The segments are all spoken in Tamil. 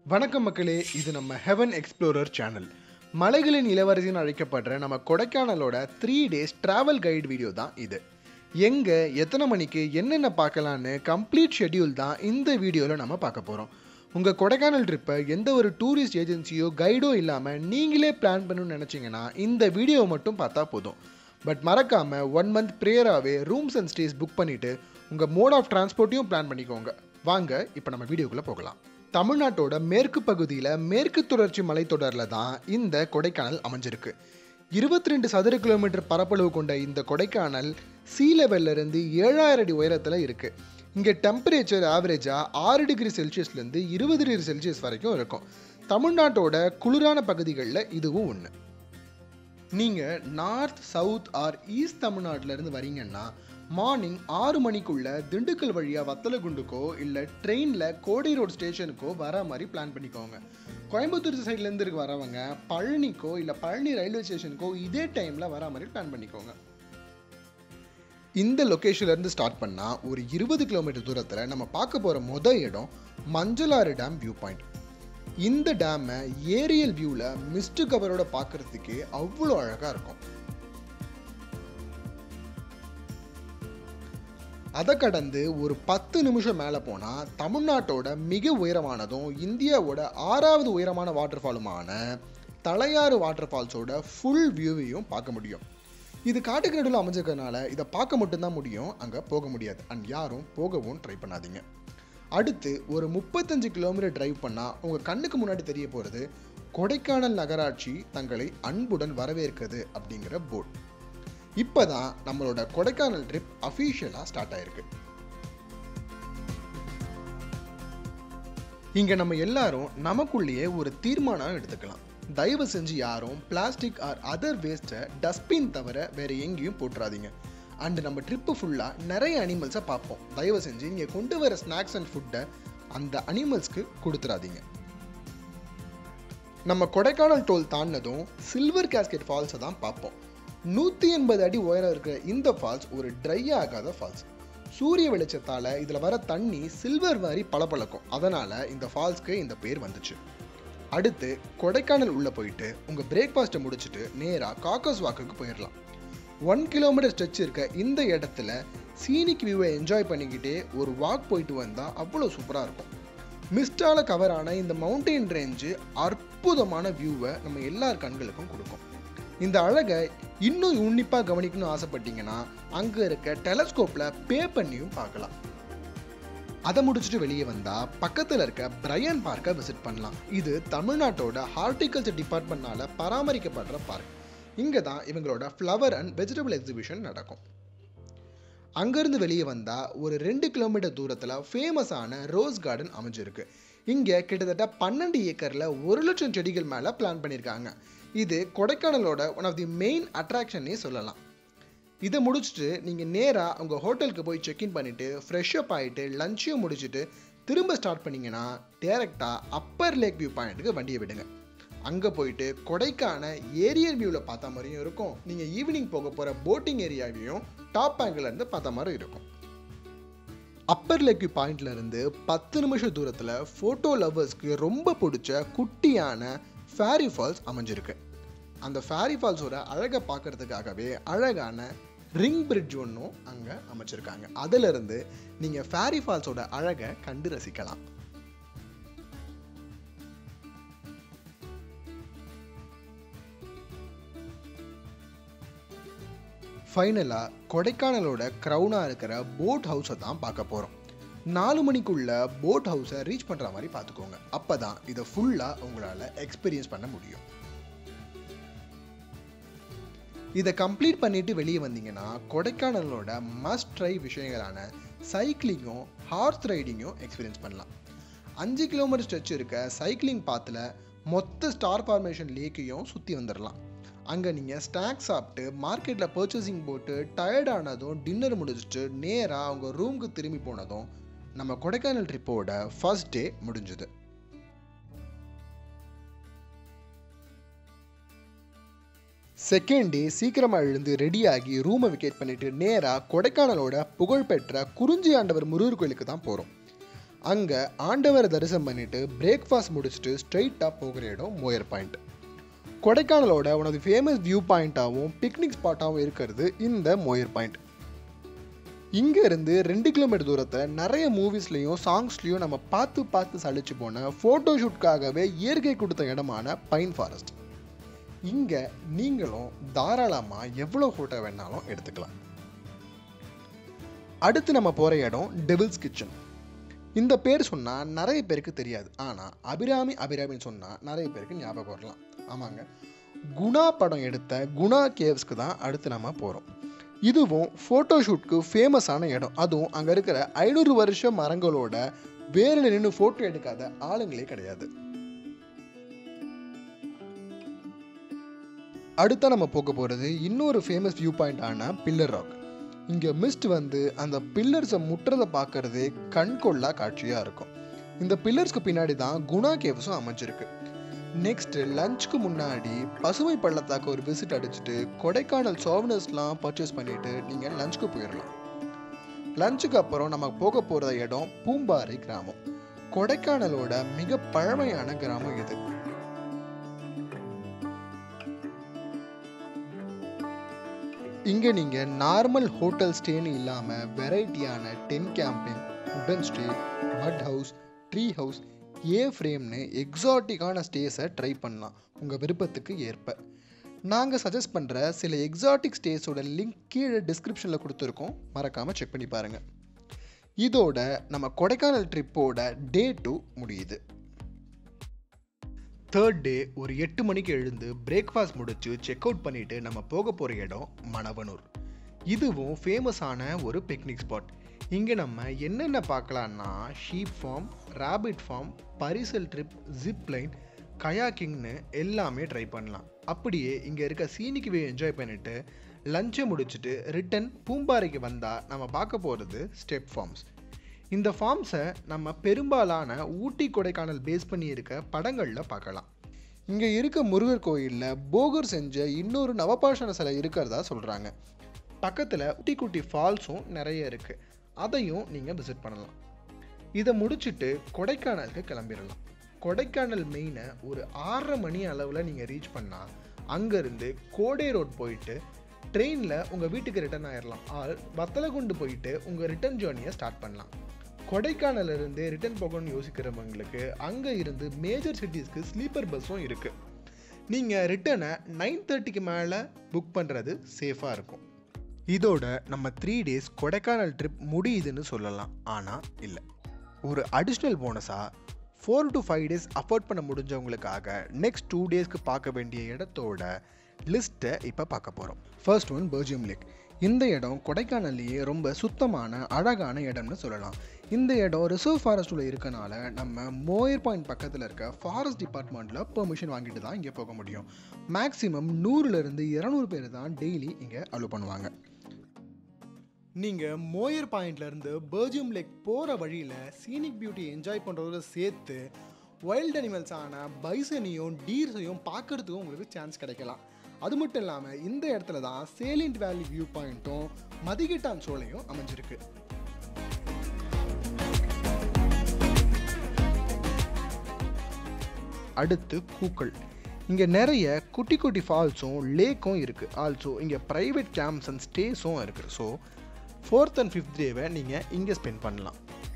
வணக்கம் மக்களே இது நம்ம ஹெவன் எக்ஸ்ப்ளோரர் சேனல் மலைகளின் இளவரசின்னு அழைக்கப்படுற நம்ம கொடைக்கானலோட three days travel guide video தான் இது எங்கே எத்தனை மணிக்கு என்னென்ன பார்க்கலான்னு கம்ப்ளீட் ஷெட்யூல் தான் இந்த வீடியோவில் நம்ம பார்க்க போகிறோம் உங்கள் கொடைக்கானல் ட்ரிப்பை எந்த ஒரு டூரிஸ்ட் ஏஜென்சியோ கைடோ இல்லாமல் நீங்களே பிளான் பண்ணணும்னு நினச்சிங்கன்னா இந்த வீடியோவை மட்டும் பார்த்தா போதும் பட் மறக்காமல் ஒன் மந்த் ப்ரேயராகவே ரூம்ஸ் அண்ட் ஸ்டேஸ் புக் பண்ணிவிட்டு உங்கள் மோட் ஆஃப் டிரான்ஸ்போர்ட்டையும் பிளான் பண்ணிக்கோங்க வாங்க இப்போ நம்ம வீடியோக்குள்ளே போகலாம் தமிழ்நாட்டோட மேற்கு பகுதியில் மேற்கு தொடர்ச்சி மலைத்தொடரில் தான் இந்த கொடைக்கானல் அமைஞ்சிருக்கு இருபத்தி ரெண்டு சதுர கிலோமீட்டர் பரப்பளவு கொண்ட இந்த கொடைக்கானல் சீ லெவல்ல இருந்து ஏழாயிரம் அடி உயரத்தில் இருக்குது இங்கே டெம்பரேச்சர் ஆவரேஜாக ஆறு டிகிரி செல்சியஸ்லேருந்து இருபது டிகிரி செல்சியஸ் வரைக்கும் இருக்கும் தமிழ்நாட்டோட குளிரான பகுதிகளில் இதுவும் ஒன்று நீங்கள் நார்த் சவுத் ஆர் ஈஸ்ட் தமிழ்நாட்டுல இருந்து வரீங்கன்னா மார்னிங் ஆறு மணிக்குள்ள திண்டுக்கல் வழியாக வத்தலகுண்டுக்கோ இல்லை ட்ரெயினில் கோடை ரோட் ஸ்டேஷனுக்கோ வர மாதிரி பிளான் பண்ணிக்கோங்க கோயம்புத்தூர் சைட்லேருந்து இருக்க வரவங்க பழனிக்கோ இல்லை பழனி ரயில்வே ஸ்டேஷனுக்கோ இதே டைமில் வர மாதிரி பிளான் பண்ணிக்கோங்க இந்த லொக்கேஷன்லேருந்து ஸ்டார்ட் பண்ணால் ஒரு இருபது கிலோமீட்டர் தூரத்தில் நம்ம பார்க்க போகிற மொத இடம் மஞ்சளாறு டேம் வியூ பாயிண்ட் இந்த டேமை ஏரியல் வியூவில் மிஸ்ட் கவரோட பார்க்கறதுக்கே அவ்வளோ அழகாக இருக்கும் அதை கடந்து ஒரு பத்து நிமிஷம் மேலே போனால் தமிழ்நாட்டோட மிக உயரமானதும் இந்தியாவோட ஆறாவது உயரமான வாட்டர் ஃபாலுமான தலையாறு வாட்டர் ஃபால்ஸோட ஃபுல் வியூவையும் பார்க்க முடியும் இது காட்டுக்கு நடுவில் அமைஞ்சிருக்கறனால இதை பார்க்க மட்டும்தான் முடியும் அங்கே போக முடியாது அண்ட் யாரும் போகவும் ட்ரை பண்ணாதீங்க அடுத்து ஒரு முப்பத்தஞ்சு கிலோமீட்டர் டிரைவ் பண்ணால் உங்கள் கண்ணுக்கு முன்னாடி தெரிய போகிறது கொடைக்கானல் நகராட்சி தங்களை அன்புடன் வரவேற்கிறது அப்படிங்கிற போர்ட் இப்போ தான் நம்மளோட கொடைக்கானல் ட்ரிப் அஃபீஷியலாக ஸ்டார்ட் ஆயிருக்கு இங்கே நம்ம எல்லாரும் நமக்குள்ளேயே ஒரு தீர்மானம் எடுத்துக்கலாம் தயவு செஞ்சு யாரும் பிளாஸ்டிக் ஆர் அதர் வேஸ்ட்டை டஸ்ட்பின் தவிர வேற எங்கேயும் போட்டுறாதீங்க அண்டு நம்ம ட்ரிப்பு ஃபுல்லாக நிறைய அனிமல்ஸை பார்ப்போம் தயவு செஞ்சு நீங்கள் கொண்டு வர ஸ்நாக்ஸ் அண்ட் ஃபுட்டை அந்த அனிமல்ஸ்க்கு கொடுத்துறாதீங்க நம்ம கொடைக்கானல் டோல் தாண்டினதும் சில்வர் கேஸ்கெட் ஃபால்ஸை தான் பார்ப்போம் நூற்றி எண்பது அடி உயரம் இருக்கிற இந்த ஃபால்ஸ் ஒரு ட்ரை ஆகாத ஃபால்ஸ் சூரிய வெளிச்சத்தால் இதில் வர தண்ணி சில்வர் மாதிரி பளபளக்கும் அதனால் இந்த ஃபால்ஸ்க்கு இந்த பேர் வந்துச்சு அடுத்து கொடைக்கானல் உள்ளே போயிட்டு உங்கள் பிரேக்ஃபாஸ்ட்டை முடிச்சுட்டு நேராக காக்கஸ் வாக்குக்கு போயிடலாம் ஒன் கிலோமீட்டர் ஸ்ட்ரெச் இருக்க இந்த இடத்துல சீனிக் வியூவை என்ஜாய் பண்ணிக்கிட்டே ஒரு வாக் போயிட்டு வந்தால் அவ்வளோ சூப்பராக இருக்கும் மிஸ்டால கவரான இந்த மவுண்டெயின் ரேஞ்சு அற்புதமான வியூவை நம்ம எல்லார் கண்களுக்கும் கொடுக்கும் இந்த அழகை இன்னும் உன்னிப்பாக கவனிக்கணும்னு ஆசைப்பட்டீங்கன்னா அங்கே இருக்க டெலஸ்கோப்பில் பே பண்ணியும் பார்க்கலாம் அதை முடிச்சுட்டு வெளியே வந்தால் பக்கத்தில் இருக்க பிரையன் பார்க்கை விசிட் பண்ணலாம் இது தமிழ்நாட்டோட ஹார்டிகல்ச்சர் டிபார்ட்மெண்ட்னால பராமரிக்கப்படுற பார்க் இங்கே தான் இவங்களோட ஃப்ளவர் அண்ட் வெஜிடபிள் எக்ஸிபிஷன் நடக்கும் அங்கேருந்து வெளியே வந்தால் ஒரு ரெண்டு கிலோமீட்டர் தூரத்தில் ஃபேமஸான ரோஸ் கார்டன் அமைஞ்சிருக்கு இங்கே கிட்டத்தட்ட பன்னெண்டு ஏக்கரில் ஒரு லட்சம் செடிகள் மேலே பிளான் பண்ணியிருக்காங்க இது கொடைக்கானலோட ஒன் ஆஃப் தி மெயின் அட்ராக்ஷன்னே சொல்லலாம் இதை முடிச்சுட்டு நீங்கள் நேராக உங்கள் ஹோட்டலுக்கு போய் செக்இன் பண்ணிவிட்டு ஃப்ரெஷ்அப் ஆகிட்டு லஞ்சையும் முடிச்சுட்டு திரும்ப ஸ்டார்ட் பண்ணிங்கன்னா டேரெக்டாக அப்பர் லேக் வியூ பாயிண்ட்டுக்கு வண்டியை விடுங்க அங்கே போயிட்டு கொடைக்கான ஏரியல் வியூவில் பார்த்த மாதிரியும் இருக்கும் நீங்கள் ஈவினிங் போக போகிற போட்டிங் ஏரியாவையும் டாப் இருந்து பார்த்த மாதிரி இருக்கும் அப்பர் லேக் வியூ பாயிண்ட்ல இருந்து பத்து நிமிஷம் தூரத்தில் ஃபோட்டோ லவ்வர்ஸ்க்கு ரொம்ப பிடிச்ச குட்டியான ஃபேரி ஃபால்ஸ் அமைஞ்சிருக்கு அந்த ஃபேரி ஃபால்ஸோட அழகை பார்க்கறதுக்காகவே அழகான ரிங் பிரிட்ஜ் ஒன்றும் அங்கே அமைச்சிருக்காங்க அதிலிருந்து நீங்கள் ஃபேரி ஃபால்ஸோட அழகை கண்டு ரசிக்கலாம் ஃபைனலாக கொடைக்கானலோட க்ரௌனாக இருக்கிற போட் ஹவுஸை தான் பார்க்க போகிறோம் நாலு மணிக்குள்ள போட் ஹவுஸை ரீச் பண்ணுற மாதிரி பார்த்துக்கோங்க அப்போ தான் இதை ஃபுல்லாக உங்களால் எக்ஸ்பீரியன்ஸ் பண்ண முடியும் இதை கம்ப்ளீட் பண்ணிட்டு வெளியே வந்தீங்கன்னா கொடைக்கானலோட மஸ்ட் ட்ரை விஷயங்களான சைக்கிளிங்கும் ஹார்ஸ் ரைடிங்கும் எக்ஸ்பீரியன்ஸ் பண்ணலாம் அஞ்சு கிலோமீட்டர் ஸ்ட்ரெச் இருக்க சைக்கிளிங் பாத்தில் மொத்த ஸ்டார் ஃபார்மேஷன் லேக்கையும் சுற்றி வந்துடலாம் அங்கே நீங்கள் ஸ்நாக்ஸ் சாப்பிட்டு மார்க்கெட்டில் பர்ச்சேசிங் போட்டு டயர்டானதும் டின்னர் முடிச்சுட்டு நேராக அவங்க ரூமுக்கு திரும்பி போனதும் நம்ம கொடைக்கானல் ட்ரிப்போட ஃபர்ஸ்ட் டே முடிஞ்சுது செகண்ட் டே சீக்கிரமாக எழுந்து ரெடியாகி ரூமை விக்கெட் பண்ணிட்டு நேராக கொடைக்கானலோட புகழ்பெற்ற குறிஞ்சி ஆண்டவர் முருகர் கோயிலுக்கு தான் போகிறோம் அங்கே ஆண்டவரை தரிசனம் பண்ணிட்டு பிரேக்ஃபாஸ்ட் முடிச்சுட்டு ஸ்ட்ரைட்டாக போகிற இடம் மோயர் பாயிண்ட் கொடைக்கானலோட உனது ஃபேமஸ் வியூ பாயிண்ட்டாகவும் பிக்னிக் ஸ்பாட்டாகவும் இருக்கிறது இந்த மோயர் பாயிண்ட் இங்கே இருந்து ரெண்டு கிலோமீட்டர் தூரத்தை நிறைய மூவிஸ்லேயும் சாங்ஸ்லேயும் நம்ம பார்த்து பார்த்து சலிச்சு போன ஃபோட்டோ ஷூட்காகவே இயற்கை கொடுத்த இடமான பைன் ஃபாரஸ்ட் இங்கே நீங்களும் தாராளமாக எவ்வளோ ஃபோட்டோ வேணாலும் எடுத்துக்கலாம் அடுத்து நம்ம போகிற இடம் டெவில்ஸ் கிச்சன் இந்த பேர் சொன்னால் நிறைய பேருக்கு தெரியாது ஆனால் அபிராமி அபிராமின்னு சொன்னால் நிறைய பேருக்கு ஞாபகம் வரலாம் ஆமாங்க குணா படம் எடுத்த குணா கேவ்ஸ்க்கு தான் அடுத்து நம்ம போகிறோம் இதுவும் ஃபோட்டோ ஷூட்க்கு ஃபேமஸான இடம் அதுவும் அங்கே இருக்கிற ஐநூறு வருஷம் மரங்களோட வேரில் நின்று ஃபோட்டோ எடுக்காத ஆளுங்களே கிடையாது அடுத்த நம்ம போக போகிறது இன்னொரு ஃபேமஸ் வியூ பாயிண்டான பில்லர் ராக் இங்கே மிஸ்ட் வந்து அந்த பில்லர்ஸை முட்டுறதை பார்க்கறதே கண்கொள்ளா காட்சியாக இருக்கும் இந்த பில்லர்ஸ்க்கு பின்னாடி தான் குணா கேவ்ஸும் அமைஞ்சிருக்கு நெக்ஸ்ட் லஞ்சுக்கு முன்னாடி பசுமை பள்ளத்தாக்கு ஒரு விசிட் அடிச்சுட்டு கொடைக்கானல் சோவனர்ஸ்லாம் பர்ச்சேஸ் பண்ணிட்டு நீங்கள் லஞ்சுக்கு போயிடலாம் லஞ்சுக்கு அப்புறம் நம்ம போக போகிற இடம் பூம்பாறை கிராமம் கொடைக்கானலோட மிக பழமையான கிராமம் இது இங்கே நீங்கள் நார்மல் ஹோட்டல் ஸ்டேன்னு இல்லாமல் வெரைட்டியான டென் கேம்பிங் உடன் stay mud house tree house A ஃப்ரேம்னு எக்ஸாட்டிக்கான ஸ்டேஸை ட்ரை பண்ணலாம் உங்கள் விருப்பத்துக்கு ஏற்ப நாங்கள் சஜஸ்ட் பண்ணுற சில எக்ஸாட்டிக் ஸ்டேஸோட லிங்க் கீழே டிஸ்கிரிப்ஷனில் கொடுத்துருக்கோம் மறக்காமல் செக் பண்ணி பாருங்கள் இதோட நம்ம கொடைக்கானல் ட்ரிப்போட டே டூ முடியுது தேர்ட் டே ஒரு எட்டு மணிக்கு எழுந்து பிரேக்ஃபாஸ்ட் முடிச்சு செக் அவுட் பண்ணிட்டு நம்ம போக போகிற இடம் மணவனூர் இதுவும் ஃபேமஸான ஒரு பிக்னிக் ஸ்பாட் இங்கே நம்ம என்னென்ன பார்க்கலான்னா ஷீப் ஃபார்ம் ரேபிட் ஃபார்ம் பரிசல் ட்ரிப் ஜிப் லைன் கயாக்கிங்னு எல்லாமே ட்ரை பண்ணலாம் அப்படியே இங்கே இருக்க சீனிக்கு வே என்ஜாய் பண்ணிட்டு லஞ்சை முடிச்சுட்டு ரிட்டன் பூம்பாறைக்கு வந்தால் நம்ம பார்க்க போகிறது ஸ்டெப் ஃபார்ம்ஸ் இந்த ஃபார்ம்ஸை நம்ம பெரும்பாலான ஊட்டி கொடைக்கானல் பேஸ் பண்ணி இருக்க படங்களில் பார்க்கலாம் இங்கே இருக்க முருகர் கோயிலில் போகர் செஞ்ச இன்னொரு நவபாஷண சிலை இருக்கிறதா சொல்கிறாங்க பக்கத்தில் குட்டி குட்டி ஃபால்ஸும் நிறைய இருக்குது அதையும் நீங்கள் விசிட் பண்ணலாம் இதை முடிச்சுட்டு கொடைக்கானலுக்கு கிளம்பிடலாம் கொடைக்கானல் மெயினை ஒரு ஆறரை மணி அளவில் நீங்கள் ரீச் பண்ணால் அங்கேருந்து கோடை ரோட் போயிட்டு ட்ரெயினில் உங்கள் வீட்டுக்கு ரிட்டர்ன் ஆயிடலாம் ஆர் வத்தலகுண்டு போயிட்டு உங்கள் ரிட்டர்ன் ஜேர்னியை ஸ்டார்ட் பண்ணலாம் கொடைக்கானல்ல இருந்து ரிட்டர்ன் போகணும்னு யோசிக்கிறவங்களுக்கு அங்கே இருந்து மேஜர் சிட்டிஸ்க்கு ஸ்லீப்பர் பஸ்ஸும் இருக்குது நீங்கள் ரிட்டனை நைன் தேர்ட்டிக்கு மேலே புக் பண்ணுறது சேஃபாக இருக்கும் இதோட நம்ம த்ரீ டேஸ் கொடைக்கானல் ட்ரிப் முடியுதுன்னு சொல்லலாம் ஆனால் இல்லை ஒரு அடிஷ்னல் போனஸாக four to five days afford பண்ண முடிஞ்சவங்களுக்காக நெக்ஸ்ட் டூ டேஸ்க்கு பார்க்க வேண்டிய இடத்தோட லிஸ்ட்டை இப்போ பார்க்க போகிறோம் ஃபர்ஸ்ட் ஒன் பெர்ஜியம் லேக் இந்த இடம் கொடைக்கானல்லையே ரொம்ப சுத்தமான அழகான இடம்னு சொல்லலாம் இந்த இடம் ரிசர்வ் ஃபாரஸ்ட்டில் இருக்கனால நம்ம மோயர் பாயிண்ட் பக்கத்தில் இருக்க ஃபாரஸ்ட் டிபார்ட்மெண்ட்டில் பெர்மிஷன் வாங்கிட்டு தான் இங்கே போக முடியும் மேக்ஸிமம் நூறுலேருந்து இரநூறு பேர் தான் டெய்லி இங்கே அலோவ் பண்ணுவாங்க நீங்கள் மோயர் பாயிண்ட்லேருந்து பெர்ஜியம் லேக் போகிற வழியில் சீனிக் பியூட்டி என்ஜாய் பண்ணுறதோட சேர்த்து வைல்ட் அனிமல்ஸான பைசனையும் டீர்ஸையும் பார்க்கறதுக்கும் உங்களுக்கு சான்ஸ் கிடைக்கலாம் அது மட்டும் இல்லாமல் இந்த இடத்துல தான் சேலியன்ட் வேலி வியூ பாயிண்ட்டும் மதிகிட்டான் சோலையும் அமைஞ்சிருக்கு அடுத்து கூக்கள் இங்கே நிறைய குட்டி குட்டி ஃபால்ஸும் லேக்கும் இருக்குது ஆல்சோ இங்கே ப்ரைவேட் கேம்ப்ஸ் அண்ட் ஸ்டேஸும் இருக்குது ஸோ ஃபோர்த் அண்ட் ஃபிஃப்த் டேவை நீங்கள் இங்கே ஸ்பெண்ட் பண்ணலாம்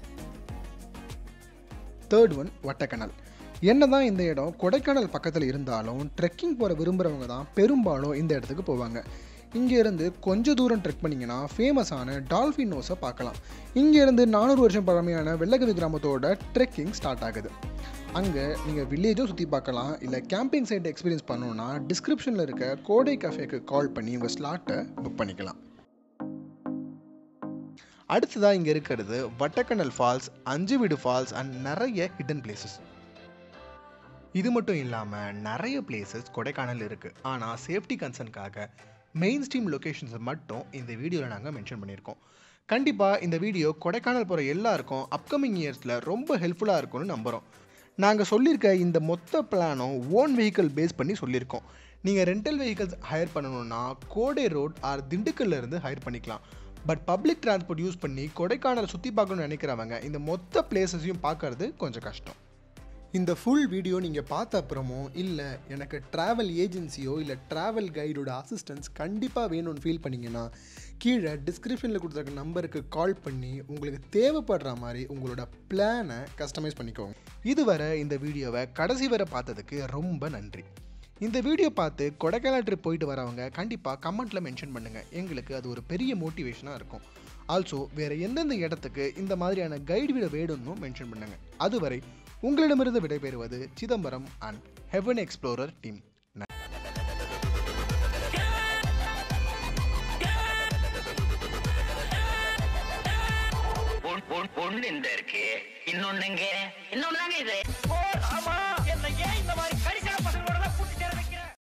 தேர்ட் ஒன் வட்டக்கணல் என்னதான் இந்த இடம் கொடைக்கானல் பக்கத்தில் இருந்தாலும் ட்ரெக்கிங் போகிற விரும்புகிறவங்க தான் பெரும்பாலும் இந்த இடத்துக்கு போவாங்க இங்கேருந்து கொஞ்ச தூரம் ட்ரெக் பண்ணிங்கன்னா ஃபேமஸான டால்ஃபின் நோஸை பார்க்கலாம் இங்கேருந்து நானூறு வருஷம் பழமையான வெள்ளக்கவி கிராமத்தோட ட்ரெக்கிங் ஸ்டார்ட் ஆகுது அங்கே நீங்கள் வில்லேஜும் சுற்றி பார்க்கலாம் இல்லை கேம்பிங் சைட் எக்ஸ்பீரியன்ஸ் பண்ணணுன்னா டிஸ்கிரிப்ஷனில் இருக்க கோடை கஃபேக்கு கால் பண்ணி உங்கள் ஸ்லாட்டை புக் பண்ணிக்கலாம் அடுத்ததாக இங்கே இருக்கிறது வட்டக்கண்ணல் falls Anju Veedu falls and நிறைய ஹிடன் பிளேசஸ் இது மட்டும் இல்லாமல் நிறைய பிளேசஸ் கொடைக்கானல் இருக்குது ஆனால் சேஃப்டி கன்சர்னுக்காக மெயின் ஸ்ட்ரீம் லொக்கேஷன்ஸை மட்டும் இந்த வீடியோவில் நாங்கள் மென்ஷன் பண்ணியிருக்கோம் கண்டிப்பாக இந்த வீடியோ கொடைக்கானல் போகிற எல்லாருக்கும் அப்கமிங் இயர்ஸில் ரொம்ப ஹெல்ப்ஃபுல்லாக இருக்கும்னு நம்புகிறோம் நாங்கள் சொல்லியிருக்க இந்த மொத்த பிளானும் ஓன் வெஹிக்கிள் பேஸ் பண்ணி சொல்லியிருக்கோம் நீங்கள் ரெண்டல் வெஹிக்கிள்ஸ் ஹையர் பண்ணணும்னா கோடை ரோட் ஆர் திண்டுக்கல்ல இருந்து ஹையர் பண்ணிக்கலாம் பட் பப்ளிக் டிரான்ஸ்போர்ட் யூஸ் பண்ணி கொடைக்கானல் சுற்றி பார்க்கணும்னு நினைக்கிறவங்க இந்த மொத்த பிளேசஸையும் பார்க்கறது கொஞ்சம் கஷ்டம் இந்த ஃபுல் வீடியோ நீங்கள் பார்த்த அப்புறமோ இல்லை எனக்கு ட்ராவல் ஏஜென்சியோ இல்லை ட்ராவல் கைடோட அசிஸ்டன்ஸ் கண்டிப்பாக வேணும்னு ஃபீல் பண்ணீங்கன்னா கீழே டிஸ்கிரிப்ஷனில் கொடுத்துருக்க நம்பருக்கு கால் பண்ணி உங்களுக்கு தேவைப்படுற மாதிரி உங்களோட பிளானை கஸ்டமைஸ் பண்ணிக்கோங்க இதுவரை இந்த வீடியோவை கடைசி வரை பார்த்ததுக்கு ரொம்ப நன்றி இந்த வீடியோ பார்த்து கொடைக்கானல் ட்ரிப் போயிட்டு வரவங்க கண்டிப்பாக கமெண்ட்டில் மென்ஷன் பண்ணுங்கள் எங்களுக்கு அது ஒரு பெரிய மோட்டிவேஷனாக இருக்கும் ஆல்சோ வேறு எந்தெந்த இடத்துக்கு இந்த மாதிரியான கைடு வீடியோ வேணும்னு மென்ஷன் பண்ணுங்கள் அதுவரை உங்களிடமிருந்து விடைபெறுவது Chidambaram and heaven explorer team one- one- ஒண்ணு இந்த இருக்கு இன்னொன்னுங்க